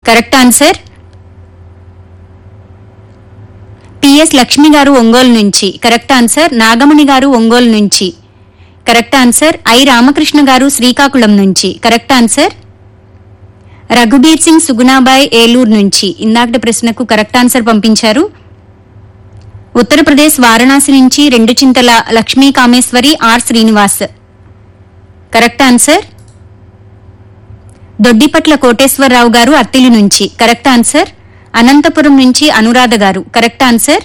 correct answer PS Lakshmi గారు ఒంగోలు నుంచి correct answer Nagamani గారు ఒంగోలు నుంచి కరెక్ట్ ఆన్సర్ ఐ రామకృష్ణ గారు శ్రీకాకుళం నుంచి కరెక్ట్ ఆన్సర్ రఘుబీర్ సింగ్ సుగుణాబాయ్ ఏలూరు నుంచి ఇందాకటి ప్రశ్నకు కరెక్ట్ ఆన్సర్ పంపించారు ఉత్తరప్రదేశ్ వారణాసి నుంచి రెండు Chintala Lakshmi Kameswari R Srinivas correct answer Doddipatla Koteswararao గారు అత్తిలి నుంచి కరెక్ట్ ఆన్సర్ అనంతపురం నుంచి అనురాధ గారు కరెక్ట్ ఆన్సర్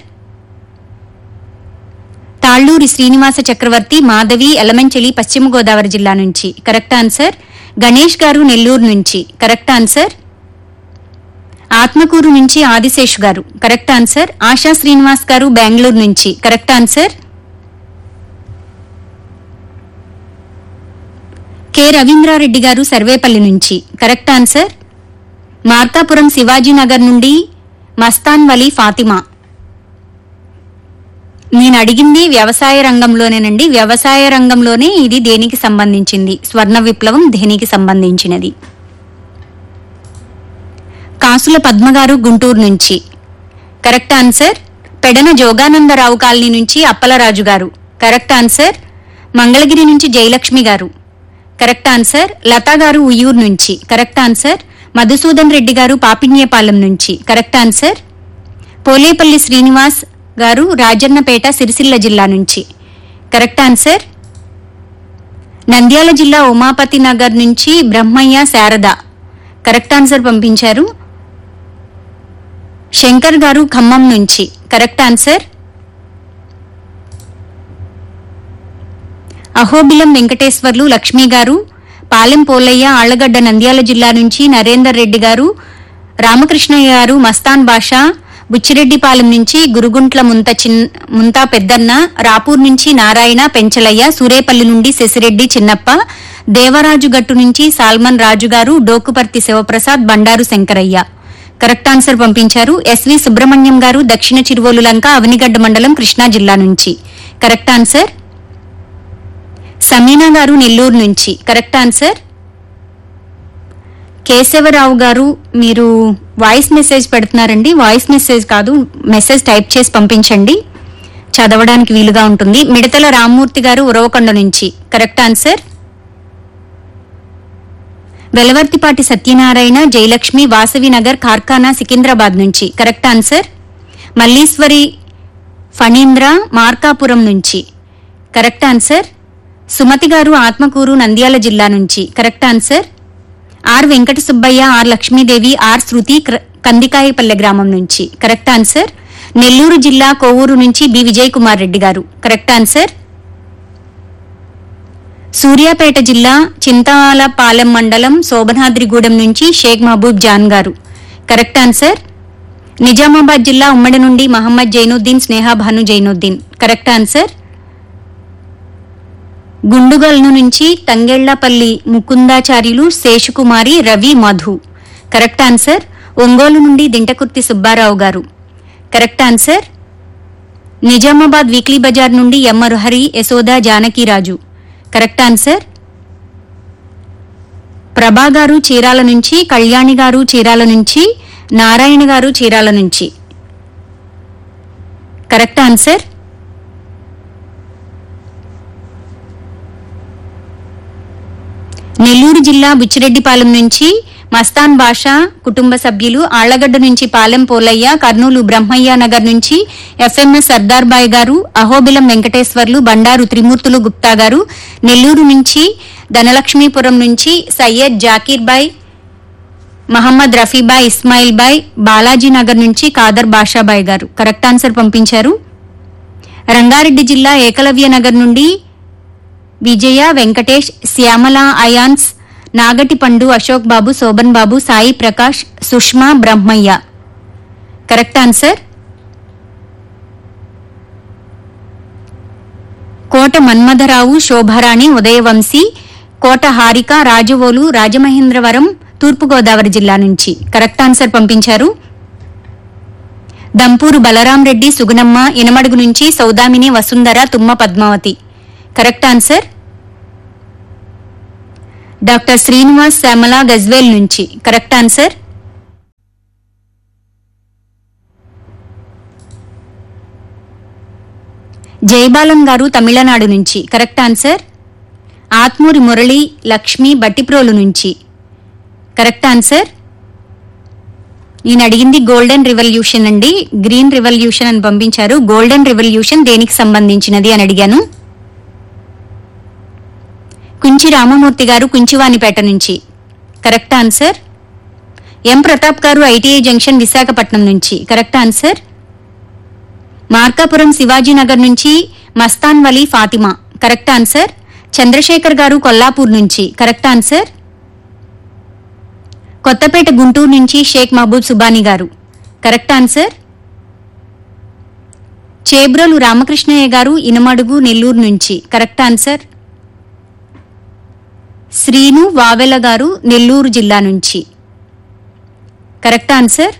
తాళ్లూరి శ్రీనివాస చక్రవర్తి మాధవి ఎలమంచిలి పశ్చిమ గోదావరి జిల్లా నుంచి కరెక్ట్ ఆన్సర్ గణేష్ గారు నెల్లూరు నుంచి కరెక్ట్ ఆన్సర్ ఆత్మకూరు నుంచి ఆదిశేష్ గారు కరెక్ట్ ఆన్సర్ ఆశా శ్రీనివాస్ గారు బెంగళూరు నుంచి కరెక్ట్ ఆన్సర్ కె రవీంద్రారెడ్డి గారు సర్వేపల్లి నుంచి కరెక్ట్ ఆన్సర్ మార్కాపురం శివాజీనగర్ నుండి మస్తాన్ వలీ ఫాతిమా నేను అడిగింది వ్యవసాయ రంగంలోనేనండి వ్యవసాయ రంగంలోనే ఇది దేనికి సంబంధించింది స్వర్ణ విప్లవం దేనికి సంబంధించినది కాసుల పద్మగారు గుంటూరు నుంచి correct answer Pedana Joganandarao colony నుంచి అప్పలరాజు గారు కరెక్ట్ ఆన్సర్ మంగళగిరి నుంచి జయలక్ష్మి గారు కరెక్ట్ ఆన్సర్ లతా గారు ఉయ్యూరు నుంచి కరెక్ట్ ఆన్సర్ మధుసూదన్ రెడ్డి గారు పాపిన్యపాలెం నుంచి కరెక్ట్ ఆన్సర్ పోలేపల్లి శ్రీనివాస్ గారు రాజన్నపేట సిరిసిల్ల జిల్లా నుంచి కరెక్ట్ ఆన్సర్ నంద్యాల జిల్లా ఉమాపతి నగర్ నుంచి బ్రహ్మయ్య శారద కరెక్ట్ ఆన్సర్ పంపించారు శంకర్ గారు ఖమ్మం నుంచి కరెక్ట్ ఆన్సర్ అహోబిలం వెంకటేశ్వర్లు లక్ష్మి గారు పాలెం పోలయ్య ఆళ్లగడ్డ నంద్యాల జిల్లా నుంచి నరేందర్ రెడ్డి గారు రామకృష్ణయ్య గారు మస్తాన్ బాషా బుచ్చిరెడ్డిపాలెం నుంచి గురుగుంట్ల ముంత చిన్ ముంతా పెద్దన్న రాపూర్ నుంచి నారాయణ పెంచలయ్య సూరేపల్లి నుండి శశిరెడ్డి చిన్నప్ప దేవరాజు గట్టు నుంచి సాల్మన్ రాజు గారు డోకుపర్తి శివప్రసాద్ బండారు శంకరయ్య కరెక్ట్ ఆన్సర్ పంపించారు ఎస్వి సుబ్రహ్మణ్యం గారు దక్షిణ చిరువోలు లంక అవనిగడ్డ మండలం కృష్ణా జిల్లా నుంచి కరెక్ట్ ఆన్సర్ సమీనా గారు నెల్లూరు నుంచి కరెక్ట్ ఆన్సర్ కేశవరావు గారు మీరు వాయిస్ మెసేజ్ పెడుతున్నారండి వాయిస్ మెసేజ్ కాదు మెసేజ్ టైప్ చేసి పంపించండి చదవడానికి వీలుగా ఉంటుంది మిడతల రామ్మూర్తి గారు ఉరవకొండ నుంచి కరెక్ట్ ఆన్సర్ వెలవర్తిపాటి సత్యనారాయణ జయలక్ష్మి వాసవి నగర్ కార్ఖానా సికింద్రాబాద్ నుంచి కరెక్ట్ ఆన్సర్ మల్లీశ్వరి ఫణీంద్ర మార్కాపురం నుంచి కరెక్ట్ ఆన్సర్ సుమతి గారు ఆత్మకూరు నంద్యాల జిల్లా నుంచి correct answer R Venkata Subbaiah R Lakshmidevi R Shruti క్ర- కందికాయపల్లె గ్రామం నుంచి కరెక్ట్ ఆన్సర్ నెల్లూరు జిల్లా కోవూరు నుంచి బి విజయ్ కుమార్ రెడ్డి గారు కరెక్ట్ ఆన్సర్ సూర్యాపేట జిల్లా చింతాలపాలెం మండలం శోభనాద్రిగూడెం నుంచి షేక్ మహబూబ్ జాన్ గారు కరెక్ట్ ఆన్సర్ నిజామాబాద్ జిల్లా ఉమ్మడి నుండి మహమ్మద్ జైనుద్దీన్ స్నేహ భాను జైనుద్దీన్ కరెక్ట్ ఆన్సర్ గుండుగల్ను నుంచి తంగెళ్లపల్లి ముకుందాచార్యులు శేషకుమారి రవి మధు కరెక్ట్ ఆన్సర్ ఒంగోలు నుండి దింటకుర్తి సుబ్బారావు గారు correct answer Nizamabad weekly Bazar నుండి ఎమ్మరుహరి యశోద జానకిరాజు కరెక్ట్ ఆన్సర్ ప్రభా గారు చీరాల నుంచి కళ్యాణి గారు చీరాల నుంచి నారాయణ గారు చీరాల నుంచి కరెక్ట్ ఆన్సర్ నెల్లూరు జిల్లా బుచ్చిరెడ్డిపాలెం నుంచి మస్తాన్ బాషా కుటుంబ సభ్యులు ఆళ్లగడ్డ నుంచి పాలెం పోలయ్య కర్నూలు బ్రహ్మయ్య నగర్ నుంచి ఎఫ్ఎంఎస్ సర్దార్బాయ్ గారు అహోబిలం వెంకటేశ్వర్లు బండారు త్రిమూర్తులు గుప్తా గారు నెల్లూరు నుంచి ధనలక్ష్మీపురం నుంచి సయ్యద్ జాకీర్ బాయ్ మహమ్మద్ రఫీబాయ్ ఇస్మాయిల్ బాయ్ బాలాజీ నగర్ నుంచి కాదర్ బాషాబాయ్ గారు కరెక్ట్ ఆన్సర్ పంపించారు రంగారెడ్డి జిల్లా ఏకలవ్య నగర్ నుండి విజయ వెంకటేష్ శ్యామల అయాన్స్ నాగటి పండు అశోక్ బాబు శోభన్ బాబు సాయి ప్రకాష్ సుష్మా బ్రహ్మయ్య కరెక్ట్ ఆన్సర్ కోట మన్మథరావు శోభారాణి ఉదయవంశీ కోట హారిక రాజవోలు రాజమహేంద్రవరం తూర్పుగోదావరి జిల్లా నుంచి కరెక్ట్ ఆన్సర్ పంపించారు దంపూరు బలరాం రెడ్డి సుగుణమ్మ ఇనమడుగు నుంచి Saudamini Vasundhara Tumma Padmavathi correct answer doctor Srinivas Shyamala Gajwel నుంచి కరెక్ట్ ఆన్సర్ జయబాలన్ గారు తమిళనాడు నుంచి కరెక్ట్ ఆన్సర్ ఆత్మూరి మురళి లక్ష్మి బట్టిప్రోలు నుంచి కరెక్ట్ ఆన్సర్ ఈయన అడిగింది గోల్డెన్ రివల్యూషన్ అండి గ్రీన్ రివల్యూషన్ అని పంపించారు గోల్డెన్ రివల్యూషన్ దేనికి సంబంధించినది అని అడిగాను కుంచి రామమూర్తి గారు కుంచివానిపేట నుంచి కరెక్ట్ ఆన్సర్ ఎం ప్రతాప్ గారు ఐటీఐ జంక్షన్ విశాఖపట్నం నుంచి కరెక్ట్ ఆన్సర్ మార్కాపురం శివాజీనగర్ నుంచి మస్తాన్ వలీ ఫాతిమా కరెక్ట్ ఆన్సర్ చంద్రశేఖర్ గారు కొల్లాపూర్ నుంచి కరెక్ట్ ఆన్సర్ కొత్తపేట గుంటూరు నుంచి షేక్ మహబూబ్ సుబానీ గారు కరెక్ట్ ఆన్సర్ చేబ్రోలు రామకృష్ణయ్య గారు ఇనమడుగు నెల్లూరు నుంచి కరెక్ట్ ఆన్సర్ శ్రీను వావెల గారు నెల్లూరు జిల్లా నుంచి కరెక్ట్ ఆన్సర్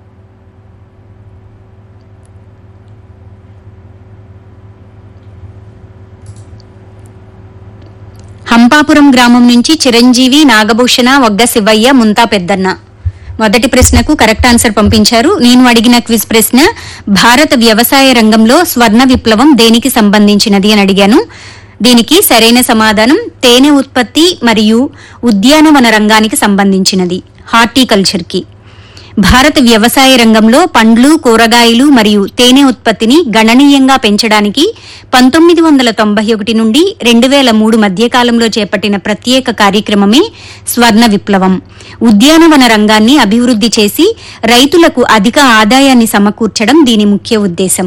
హంపాపురం గ్రామం నుంచి చిరంజీవి నాగభూషణ వగ్గ శివయ్య ముంతా పెద్దన్న మొదటి ప్రశ్నకు కరెక్ట్ ఆన్సర్ పంపించారు నేను అడిగిన క్విజ్ ప్రశ్న భారత వ్యవసాయ రంగంలో స్వర్ణ విప్లవం దేనికి సంబంధించినది అని అడిగాను దీనికి సరైన సమాధానం తేనె ఉత్పత్తి మరియు ఉద్యానవన రంగానికి సంబంధించినది హార్టికల్చర్ కి భారత వ్యవసాయ రంగంలో పండ్లు కూరగాయలు మరియు తేనె ఉత్పత్తిని గణనీయంగా పెంచడానికి పంతొమ్మిది వందల తొంభై ఒకటి నుండి రెండు వేల మూడు మధ్యకాలంలో చేపట్టిన ప్రత్యేక కార్యక్రమమే స్వర్ణ విప్లవం ఉద్యానవన రంగాన్ని అభివృద్ది చేసి రైతులకు అధిక ఆదాయాన్ని సమకూర్చడం దీని ముఖ్య ఉద్దేశం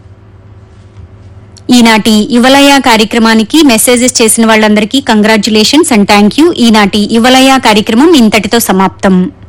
ఈనాటి యువలయ కార్యక్రమానికి మెసేజెస్ చేసిన వాళ్ళందరికీ కంగ్రాచులేషన్స్ అండ్ థ్యాంక్ యూ ఈనాటి యువలయ కార్యక్రమం ఇంతటితో సమాప్తం